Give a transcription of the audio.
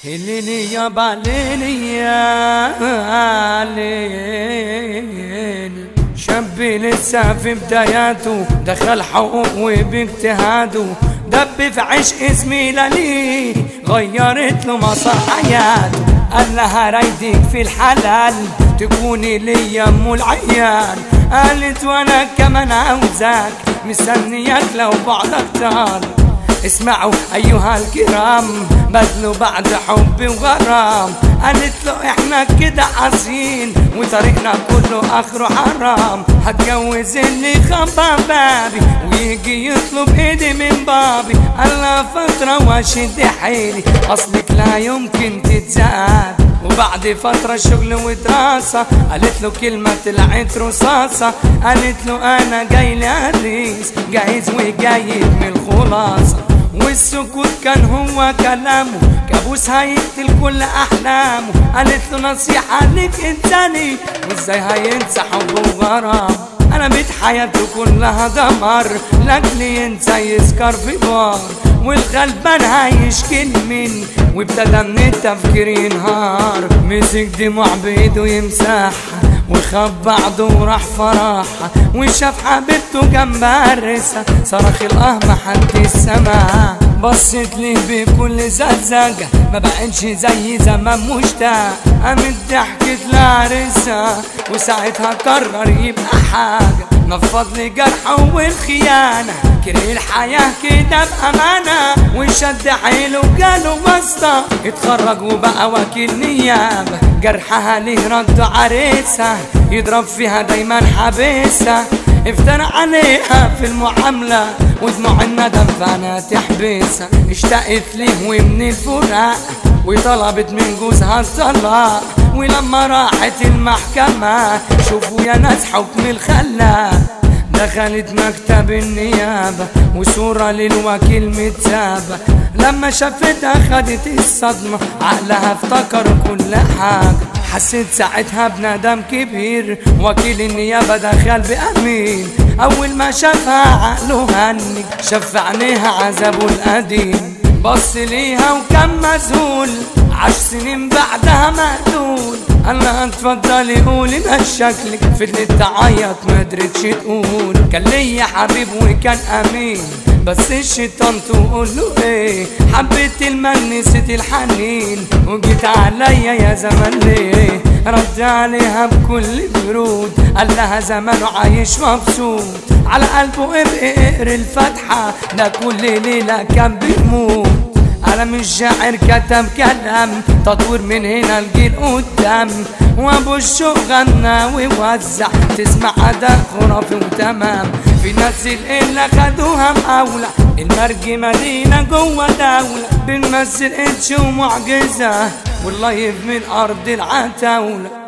هليلي يا باليلي يا ليل شاب لسه في بداياته دخل حقوق وباجتهاده دب في عشق زميلة ليه غيرت له مسار حياته قال لها رايدك في الحلال تكوني لي ام العيال قالت وانا كمان عاوزاك مستنياك لو بعدك طال اسمعوا ايها الكرام بدلوا بعد حب وغرام قالت له احنا كده عايزين وطريقنا كله اخره حرام هتجوز اللي خبى بابي ويجي يطلب ايدي من بابي الا فترة واشد حيلي اصلك لا يمكن تتزاد وبعد فترة شغل ودراسة قالت له كلمة طلعت رصاصة قالت له انا جاي لأريس جاهز وجاي من الخلاصة والسكوت كان هو كلامه كابوس هيقتل كل احلامه قالت له نصيحة ليك انساني وازاي هينسى حب وغرام انا بيت حياته كلها دمر لاجل ينسى يسكر في بار والغلبان هيشكي مني وابتدى من التفكير ينهار مسك دموع بايده يمسحها وخاب بعضه وراح فرحها وشاف حبيبته جنبها الرسا صرخ الاه محد السما بصت ليه بكل زلزجة ما بقتش زي زمان مشتاق قامت ضحكت لعرسها وساعتها قرر يبقى حاجة نفض لي جرحه والخيانة كره الحياة كده بأمانة وشد حيله جاله واسطة اتخرج وبقى وكيل نيابة جرحها ليه رد عريسة يضرب فيها دايما حبيسة افترى عليها في المعاملة ودموع الندم فانا تحبسها اشتقت ليه ومن الفراق وطلبت من جوزها الطلاق ولما راحت المحكمة شوفوا يا ناس حكم الخلاق دخلت مكتب النيابة وصورة للوكيل متسابة لما شافتها خدت الصدمة عقلها افتكر كل حاجة حسيت ساعتها بندم كبير وكيل النيابة دخل بأمين أول ما شافها عقله هني شاف في عينيها عذابه القديم بص ليها وكان مذهول عش سنين بعدها مقتول انا اتفضلي قولي ما شكلك فضلت تعيط ما قدرتش تقول كان ليا حبيب وكان امين بس الشيطان تقول له ايه حبيت المن نسيت الحنين وجيت عليا يا زمان ليه رد عليها بكل برود قال لها زمانه عايش مبسوط على قلبه ابقى اقري الفاتحة ده كل ليلة كان بيموت قلم الشاعر كتب كلام تطوير من هنا الجيل قدام وابو الشوق غنى ووزع تسمع اداء خرافي وتمام في ناس القلة خدوها مقاولة المرج مدينة جوه دولة بنمثل اتش ومعجزة والله من ارض العتاولة